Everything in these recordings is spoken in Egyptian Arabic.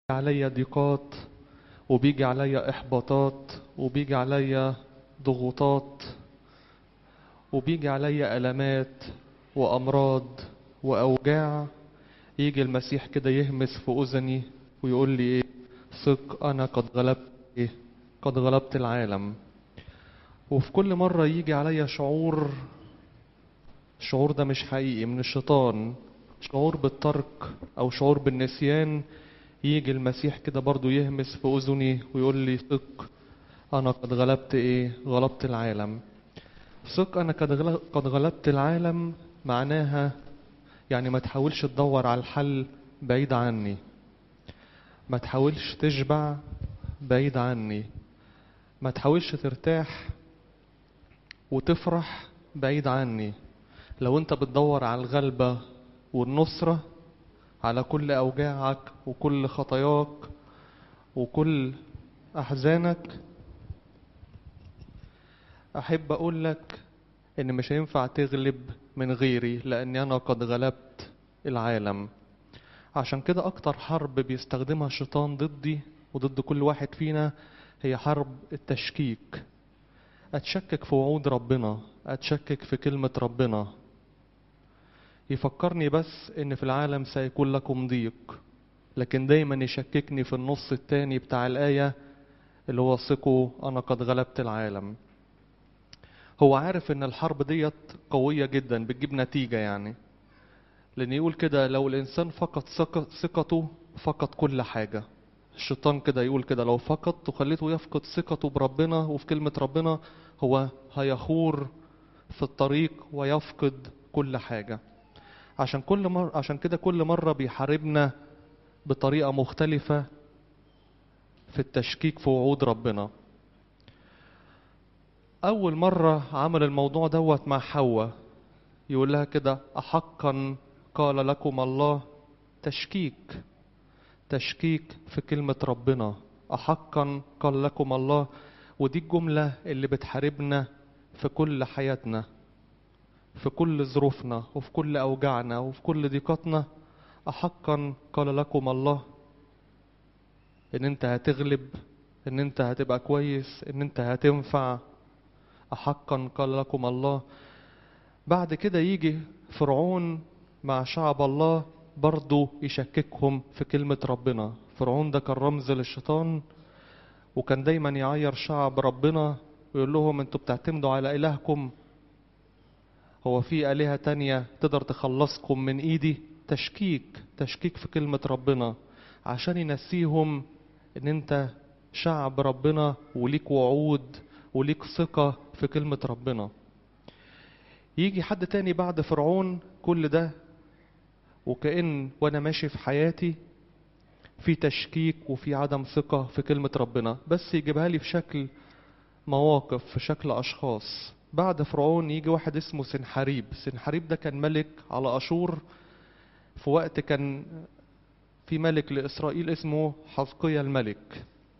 عليا ضيقات وبيجي عليا إحباطات وبيجي عليا ضغوطات وبيجي عليا ألمات وأمراض وأوجاع يجي المسيح كده يهمس في أذني ويقول لي إيه ثق أنا قد غلبت إيه قد غلبت العالم وفي كل مرة يجي عليا شعور الشعور ده مش حقيقي من الشيطان شعور بالترك أو شعور بالنسيان يجي المسيح كده برضو يهمس في أذني ويقول لي ثق أنا قد غلبت إيه غلبت العالم ثق أنا قد غل- قد غلبت العالم معناها يعني ما تحاولش تدور على الحل بعيد عني ما تحاولش تشبع بعيد عني ما تحاولش ترتاح وتفرح بعيد عني لو انت بتدور على الغلبة والنصرة على كل أوجاعك وكل خطاياك وكل أحزانك أحب أقول لك إن مش هينفع تغلب من غيري لأني أنا قد غلبت العالم عشان كده أكتر حرب بيستخدمها الشيطان ضدي وضد كل واحد فينا هي حرب التشكيك أتشكك في وعود ربنا أتشكك في كلمة ربنا يفكرني بس ان في العالم سيكون لكم ضيق لكن دايما يشككني في النص التاني بتاع الآية اللي هو ثقوا أنا قد غلبت العالم هو عارف ان الحرب ديت قوية جدا بتجيب نتيجة يعني لأن يقول كده لو الإنسان فقد ثق- ثقته فقد كل حاجة الشيطان كده يقول كده لو فقد وخليته يفقد ثقته بربنا وفي كلمة ربنا هو هيخور في الطريق ويفقد كل حاجة عشان كل مرة عشان كده كل مرة بيحاربنا بطريقة مختلفة في التشكيك في وعود ربنا أول مرة عمل الموضوع دوت مع حواء يقول لها كده أحقا قال لكم الله تشكيك تشكيك في كلمة ربنا أحقا قال لكم الله ودي الجملة اللي بتحاربنا في كل حياتنا في كل ظروفنا وفي كل أوجاعنا وفي كل ضيقاتنا أحقا قال لكم الله إن أنت هتغلب إن أنت هتبقى كويس إن أنت هتنفع أحقا قال لكم الله بعد كده يجي فرعون مع شعب الله برضه يشككهم في كلمة ربنا فرعون ده كان رمز للشيطان وكان دايما يعير شعب ربنا ويقول لهم انتوا بتعتمدوا على إلهكم هو في آلهة تانية تقدر تخلصكم من إيدي تشكيك تشكيك في كلمة ربنا عشان ينسيهم إن أنت شعب ربنا وليك وعود وليك ثقة في كلمة ربنا يجي حد تاني بعد فرعون كل ده وكأن وأنا ماشي في حياتي في تشكيك وفي عدم ثقة في كلمة ربنا بس يجيبها لي في شكل مواقف في شكل أشخاص بعد فرعون يجي واحد اسمه سنحريب سنحريب ده كان ملك على أشور في وقت كان في ملك لإسرائيل اسمه حزقيا الملك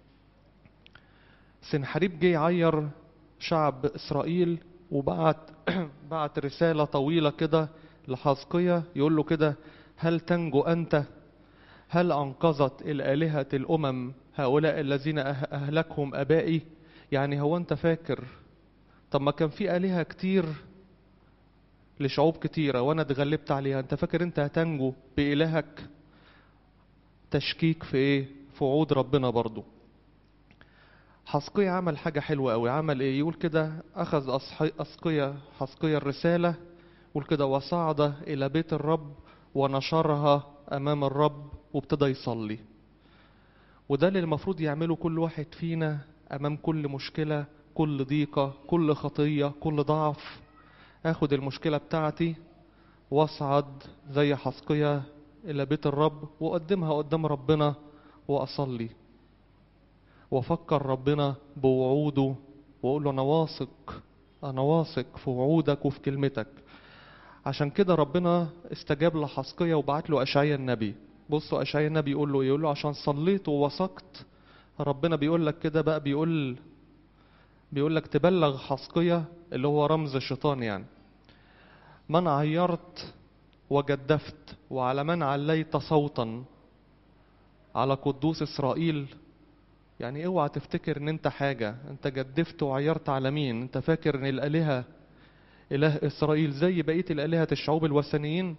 سنحريب جه يعير شعب إسرائيل وبعت بعت رسالة طويلة كده لحزقيا يقول له كده هل تنجو أنت هل أنقذت الآلهة الأمم هؤلاء الذين أه- أهلكهم أبائي يعني هو أنت فاكر طب ما كان في آلهة كتير لشعوب كتيرة وأنا اتغلبت عليها أنت فاكر أنت هتنجو بإلهك تشكيك في إيه في وعود ربنا برضو حسقية عمل حاجة حلوة قوي عمل إيه يقول كده أخذ أصحي- أسقية حسقية الرسالة يقول كده وصعد إلى بيت الرب ونشرها أمام الرب وابتدى يصلي وده اللي المفروض يعمله كل واحد فينا أمام كل مشكلة كل ضيقة كل خطية كل ضعف اخد المشكلة بتاعتي واصعد زي حسقية إلى بيت الرب وأقدمها قدام ربنا وأصلي وأفكر ربنا بوعوده وأقول له أنا واثق أنا واثق في وعودك وفي كلمتك عشان كده ربنا استجاب لحسقية وبعت له أشعيا النبي بصوا أشعيا النبي يقول له يقول له عشان صليت ووثقت ربنا بيقول لك كده بقى بيقول بيقول لك تبلغ حسقية اللي هو رمز الشيطان يعني من عيرت وجدفت وعلى من عليت صوتا على قدوس اسرائيل يعني اوعى تفتكر ان انت حاجة انت جدفت وعيرت على مين انت فاكر ان الالهة اله اسرائيل زي بقية الالهة الشعوب الوثنيين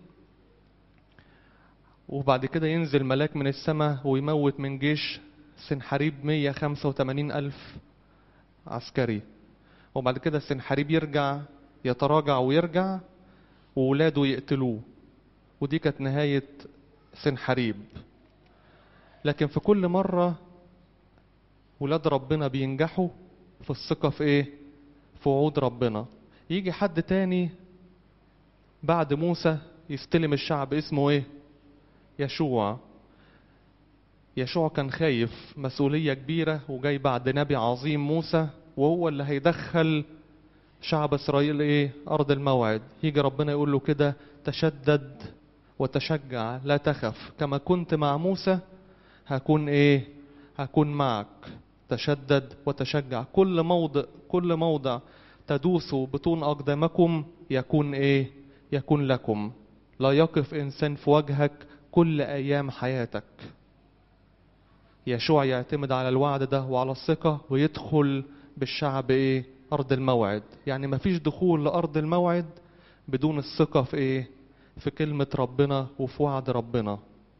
وبعد كده ينزل ملاك من السماء ويموت من جيش سنحريب 185 ألف عسكري وبعد كده سنحريب يرجع يتراجع ويرجع وولاده يقتلوه ودي كانت نهاية سنحريب لكن في كل مرة ولاد ربنا بينجحوا في الثقة في ايه في وعود ربنا يجي حد تاني بعد موسى يستلم الشعب اسمه ايه يشوع يشوع كان خايف مسؤولية كبيرة وجاي بعد نبي عظيم موسى وهو اللي هيدخل شعب اسرائيل ايه ارض الموعد يجي ربنا يقول له كده تشدد وتشجع لا تخف كما كنت مع موسى هكون ايه هكون معك تشدد وتشجع كل موضع كل موضع تدوسوا بطون اقدامكم يكون ايه يكون لكم لا يقف انسان في وجهك كل ايام حياتك يشوع يعتمد على الوعد ده وعلى الثقة ويدخل بالشعب ايه ارض الموعد يعني مفيش دخول لارض الموعد بدون الثقة في ايه في كلمة ربنا وفي وعد ربنا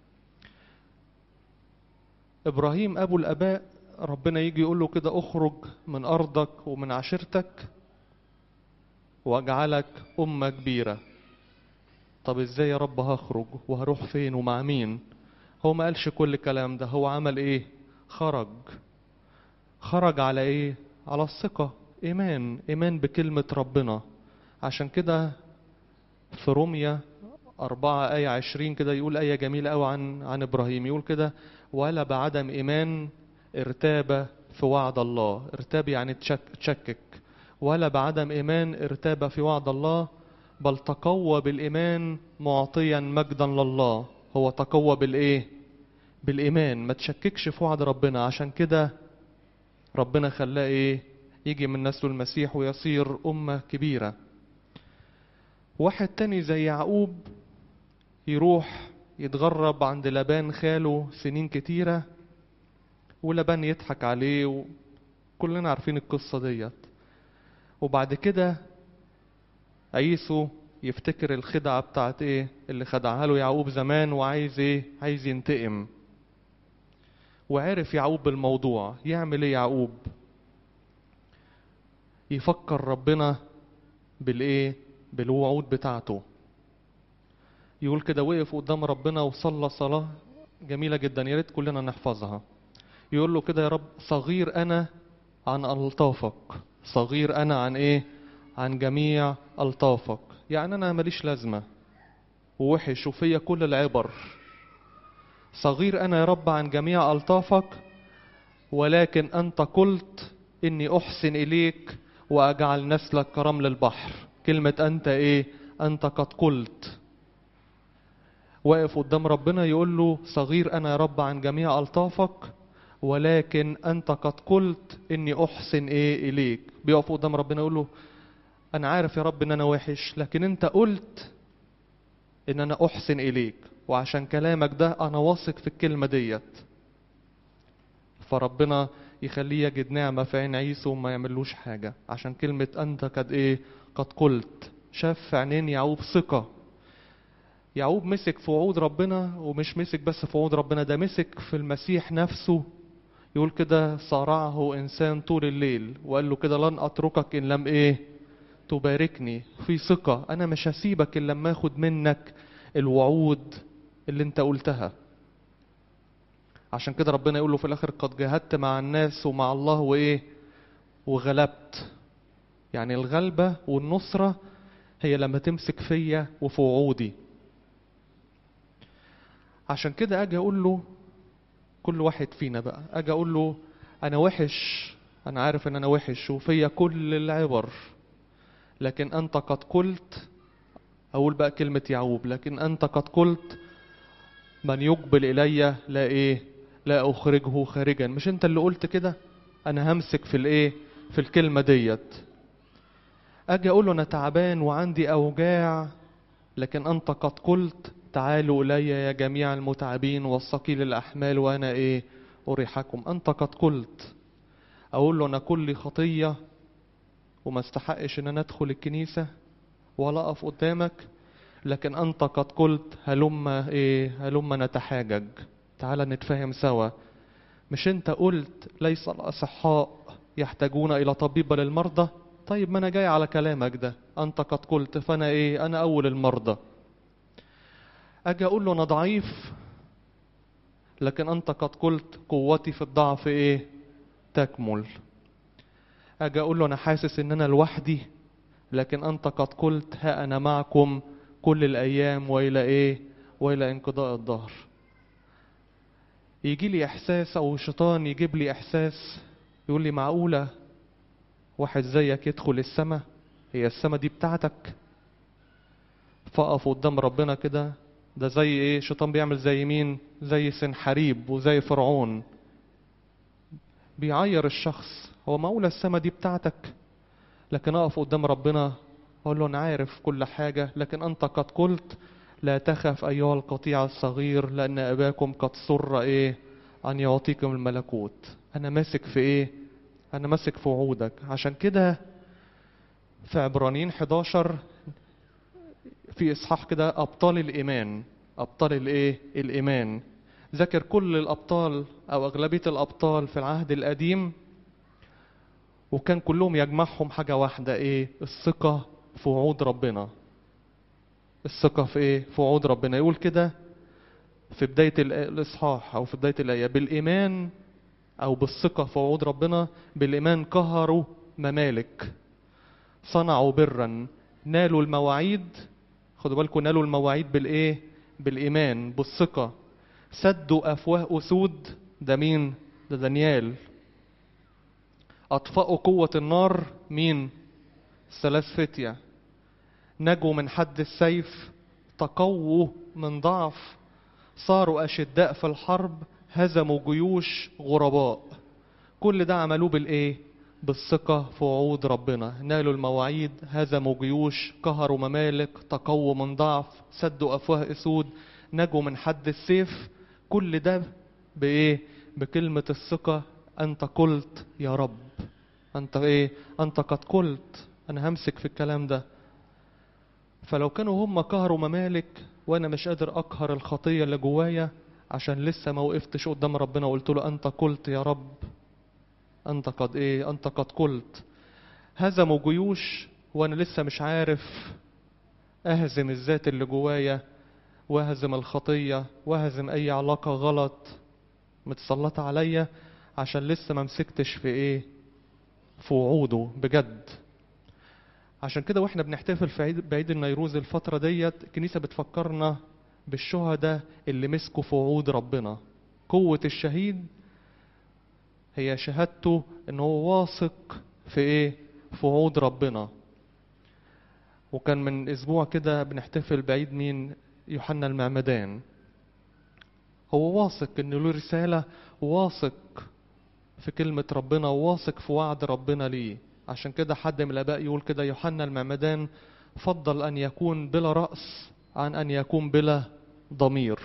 ابراهيم ابو الاباء ربنا يجي يقول له كده اخرج من ارضك ومن عشيرتك واجعلك امه كبيره طب ازاي يا رب هخرج وهروح فين ومع مين هو ما قالش كل الكلام ده هو عمل ايه خرج خرج على ايه على الثقة ايمان ايمان بكلمة ربنا عشان كده في روميا أربعة آية عشرين كده يقول آية جميلة أوي عن عن إبراهيم يقول كده ولا بعدم إيمان ارتاب في وعد الله ارتاب يعني تشك تشكك ولا بعدم إيمان ارتاب في وعد الله بل تقوى بالإيمان معطيا مجدا لله هو تقوى بالإيه بالإيمان ما تشككش في وعد ربنا عشان كده ربنا خلاه إيه يجي من نسل المسيح ويصير أمة كبيرة واحد تاني زي يعقوب يروح يتغرب عند لبان خاله سنين كتيرة ولبان يضحك عليه وكلنا عارفين القصة ديت وبعد كده عيسو يفتكر الخدعة بتاعت ايه اللي خدعها له يعقوب زمان وعايز ايه عايز ينتقم وعرف يعقوب بالموضوع يعمل ايه يعقوب يفكر ربنا بالايه بالوعود بتاعته يقول كده وقف قدام ربنا وصلى صلاة جميلة جدا يا ريت كلنا نحفظها يقول له كده يا رب صغير أنا عن ألطافك صغير أنا عن إيه عن جميع ألطافك يعني أنا ماليش لازمة ووحش وفيا كل العبر صغير أنا يا رب عن جميع ألطافك ولكن أنت قلت إني أحسن إليك وأجعل نسلك كرمل البحر كلمة أنت إيه أنت قد قلت واقف قدام ربنا يقول له صغير أنا يا رب عن جميع ألطافك ولكن أنت قد قلت إني أحسن إيه إليك بيقف قدام ربنا يقول له أنا عارف يا رب إن أنا وحش لكن أنت قلت إن أنا أحسن إليك وعشان كلامك ده أنا واثق في الكلمة ديت فربنا يخليه يجد نعمة في عين عيسو وما يعملوش حاجة عشان كلمة أنت قد إيه قد قلت شاف في عينين يعقوب ثقة يعقوب مسك في وعود ربنا ومش مسك بس في وعود ربنا ده مسك في المسيح نفسه يقول كده صارعه إنسان طول الليل وقال له كده لن أتركك إن لم إيه تباركني في ثقة أنا مش هسيبك إلا لما أخد منك الوعود اللي أنت قلتها عشان كده ربنا يقول له في الآخر قد جاهدت مع الناس ومع الله وإيه وغلبت يعني الغلبة والنصرة هي لما تمسك فيا وفي وعودي عشان كده اجي اقول له كل واحد فينا بقى اجي اقول له انا وحش انا عارف ان انا وحش وفيا كل العبر لكن انت قد قلت اقول بقى كلمة يعقوب لكن انت قد قلت من يقبل الي لا ايه لا اخرجه خارجا مش انت اللي قلت كده انا همسك في الايه في الكلمة ديت اجي اقول له انا تعبان وعندي اوجاع لكن انت قد قلت تعالوا إلي يا جميع المتعبين والثقيل الأحمال وأنا إيه أريحكم أنت قد قلت أقول له أنا كل خطية وما استحقش إن أنا أدخل الكنيسة ولا أقف قدامك لكن أنت قد قلت هلم إيه هلم نتحاجج تعال نتفاهم سوا مش أنت قلت ليس الأصحاء يحتاجون إلى طبيب بل المرضى طيب ما أنا جاي على كلامك ده أنت قد قلت فأنا إيه أنا أول المرضى أجي أقول له أنا ضعيف لكن أنت قد قلت قوتي في الضعف إيه تكمل أجي أقول له أنا حاسس إن أنا لوحدي لكن أنت قد قلت ها أنا معكم كل الأيام وإلى إيه وإلى انقضاء الظهر يجي لي إحساس أو الشيطان يجيب لي إحساس يقول لي معقولة واحد زيك يدخل السماء هي السماء دي بتاعتك فأقف قدام ربنا كده ده زي ايه الشيطان بيعمل زي مين زي سنحريب وزي فرعون بيعير الشخص هو معقولة السماء دي بتاعتك لكن اقف قدام ربنا اقول له انا عارف كل حاجة لكن انت قد قلت لا تخف ايها القطيع الصغير لان اباكم قد سر ايه ان يعطيكم الملكوت انا ماسك في ايه انا ماسك في وعودك عشان كده في عبرانيين 11 في اصحاح كده ابطال الايمان ابطال الايه الايمان ذكر كل الابطال او اغلبيه الابطال في العهد القديم وكان كلهم يجمعهم حاجه واحده ايه الثقه في وعود ربنا الثقه في ايه في وعود ربنا يقول كده في بدايه الاصحاح او في بدايه الايه بالايمان او بالثقه في وعود ربنا بالايمان قهروا ممالك صنعوا برا نالوا المواعيد خدوا بالكم نالوا المواعيد بالايه بالايمان بالثقه سدوا افواه اسود ده مين ده دانيال اطفأوا قوه النار مين ثلاث فتية نجوا من حد السيف تقووا من ضعف صاروا اشداء في الحرب هزموا جيوش غرباء كل ده عملوه بالايه بالثقة في وعود ربنا نالوا المواعيد هزموا جيوش قهروا ممالك تقووا من ضعف سدوا أفواه أسود نجوا من حد السيف كل ده بإيه بكلمة الثقة أنت قلت يا رب أنت إيه أنت قد قلت أنا همسك في الكلام ده فلو كانوا هم قهروا ممالك وأنا مش قادر أقهر الخطية اللي جوايا عشان لسه ما وقفتش قدام ربنا وقلت له أنت قلت يا رب أنت قد إيه أنت قد قلت هزموا جيوش وأنا لسه مش عارف أهزم الذات اللي جوايا وأهزم الخطية وأهزم أي علاقة غلط متسلطة عليا عشان لسه ما مسكتش في إيه في وعوده بجد عشان كده واحنا بنحتفل في عيد بعيد النيروز الفترة ديت الكنيسة بتفكرنا بالشهداء اللي مسكوا في وعود ربنا قوة الشهيد هي شهادته ان هو واثق في ايه في وعود ربنا وكان من اسبوع كده بنحتفل بعيد مين يوحنا المعمدان هو واثق ان له رسالة واثق في كلمة ربنا واثق في وعد ربنا ليه عشان كده حد من الاباء يقول كده يوحنا المعمدان فضل ان يكون بلا رأس عن ان يكون بلا ضمير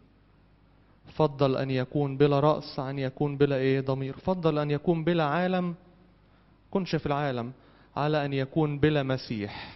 فضل أن يكون بلا رأس عن يكون بلا إيه ضمير فضل أن يكون بلا عالم كنش في العالم على أن يكون بلا مسيح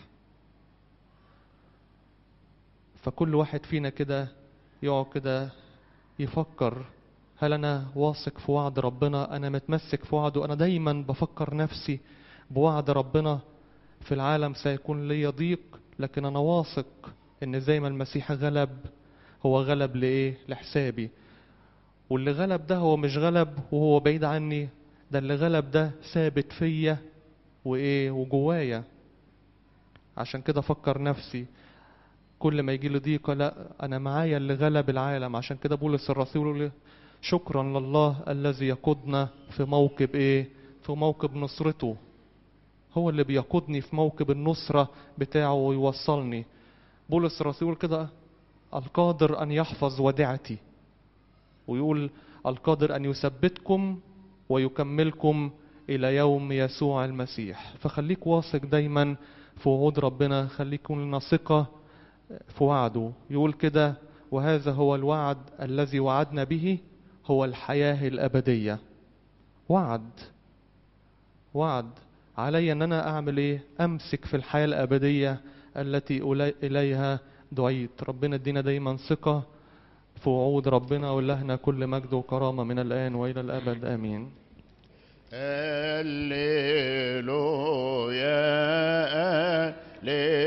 فكل واحد فينا كده يقعد كده يفكر هل أنا واثق في وعد ربنا أنا متمسك في وعده أنا دايما بفكر نفسي بوعد ربنا في العالم سيكون لي ضيق لكن أنا واثق إن زي ما المسيح غلب هو غلب لإيه لحسابي واللي غلب ده هو مش غلب وهو بعيد عني ده اللي غلب ده ثابت فيا وايه وجوايا عشان كده افكر نفسي كل ما يجي لي ضيقه لا انا معايا اللي غلب العالم عشان كده بولس الرسول يقول شكرا لله الذي يقودنا في موكب ايه في موكب نصرته هو اللي بيقودني في موكب النصرة بتاعه ويوصلني بولس الرسول كده القادر أن يحفظ وديعتي ويقول القادر أن يثبتكم ويكملكم إلى يوم يسوع المسيح فخليك واثق دايما في وعود ربنا خليك لنا ثقة في وعده يقول كده وهذا هو الوعد الذي وعدنا به هو الحياة الأبدية وعد وعد علي ان انا اعمل ايه امسك في الحياة الابدية التي أولي- اليها دعيت ربنا ادينا دايما ثقة في وعود ربنا ولهنا كل مجد وكرامة من الآن وإلى الأبد آمين هللويا